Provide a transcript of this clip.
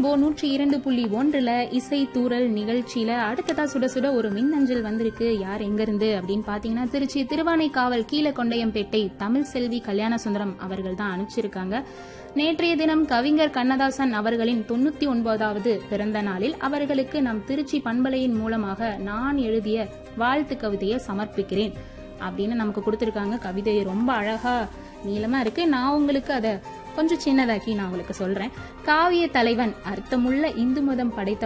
rainbow நூற்றி இரண்டு புள்ளி ஒன்றுல இசை தூரல் நிகழ்ச்சியில அடுத்ததா சுட சுட ஒரு மின்னஞ்சல் வந்திருக்கு யார் எங்க இருந்து அப்படின்னு பாத்தீங்கன்னா திருச்சி திருவானைக்காவல் கீழகொண்டையம்பேட்டை தமிழ் செல்வி கல்யாண சுந்தரம் அவர்கள் தான் அனுப்பிச்சிருக்காங்க நேற்றைய தினம் கவிஞர் கண்ணதாசன் அவர்களின் தொண்ணூத்தி ஒன்பதாவது பிறந்த நாளில் அவர்களுக்கு நம் திருச்சி பண்பலையின் மூலமாக நான் எழுதிய வாழ்த்து கவிதையை சமர்ப்பிக்கிறேன் அப்படின்னு நமக்கு கொடுத்திருக்காங்க கவிதை ரொம்ப அழகா நீளமா இருக்கு நான் உங்களுக்கு அதை கொஞ்சம் சின்னதாக்கி நான் உங்களுக்கு சொல்றேன் காவிய தலைவன் அர்த்தமுள்ள இந்து மதம் படைத்த